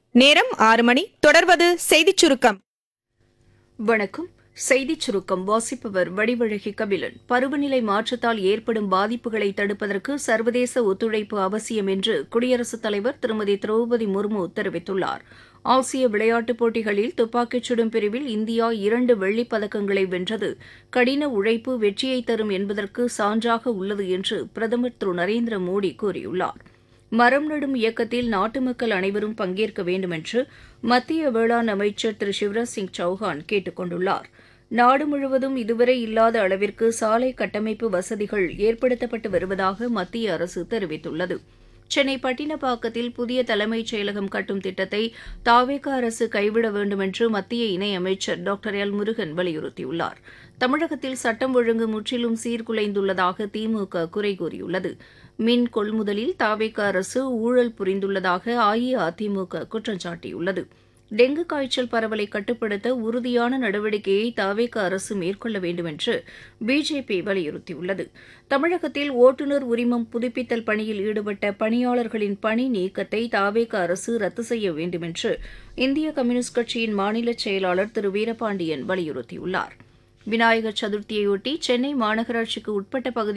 நேரம் ஆறு மணி தொடர்வது செய்திச் சுருக்கம் வணக்கம் செய்திச் சுருக்கம் வாசிப்பவர் வடிவழகி கபிலன் பருவநிலை மாற்றத்தால் ஏற்படும் பாதிப்புகளை தடுப்பதற்கு சர்வதேச ஒத்துழைப்பு அவசியம் என்று குடியரசுத் தலைவர் திருமதி திரௌபதி முர்மு தெரிவித்துள்ளார் ஆசிய விளையாட்டுப் போட்டிகளில் துப்பாக்கிச் சுடும் பிரிவில் இந்தியா இரண்டு வெள்ளிப் பதக்கங்களை வென்றது கடின உழைப்பு வெற்றியை தரும் என்பதற்கு சான்றாக உள்ளது என்று பிரதமர் திரு நரேந்திர மோடி கூறியுள்ளார் மரம் நடும் இயக்கத்தில் நாட்டு மக்கள் அனைவரும் பங்கேற்க வேண்டுமென்று மத்திய வேளாண் அமைச்சர் திரு சிவராஜ் சிங் சௌஹான் கேட்டுக் கொண்டுள்ளார் நாடு முழுவதும் இதுவரை இல்லாத அளவிற்கு சாலை கட்டமைப்பு வசதிகள் ஏற்படுத்தப்பட்டு வருவதாக மத்திய அரசு தெரிவித்துள்ளது சென்னை பட்டினப்பாக்கத்தில் புதிய தலைமைச் செயலகம் கட்டும் திட்டத்தை தாவேக அரசு கைவிட வேண்டுமென்று மத்திய இணையமைச்சர் டாக்டர் எல் முருகன் வலியுறுத்தியுள்ளார் தமிழகத்தில் சட்டம் ஒழுங்கு முற்றிலும் சீர்குலைந்துள்ளதாக திமுக குறை கூறியுள்ளது மின் கொள்முதலில் தாவேக அரசு ஊழல் புரிந்துள்ளதாக அஇஅதிமுக குற்றம் சாட்டியுள்ளது டெங்கு காய்ச்சல் பரவலை கட்டுப்படுத்த உறுதியான நடவடிக்கையை தாவேக அரசு மேற்கொள்ள வேண்டுமென்று பிஜேபி வலியுறுத்தியுள்ளது தமிழகத்தில் ஓட்டுநர் உரிமம் புதுப்பித்தல் பணியில் ஈடுபட்ட பணியாளர்களின் பணி நீக்கத்தை தாவேக அரசு ரத்து செய்ய வேண்டுமென்று இந்திய கம்யூனிஸ்ட் கட்சியின் மாநில செயலாளர் திரு வீரபாண்டியன் வலியுறுத்தியுள்ளார் விநாயகர் சதுர்த்தியையொட்டி சென்னை மாநகராட்சிக்கு உட்பட்ட பகுதி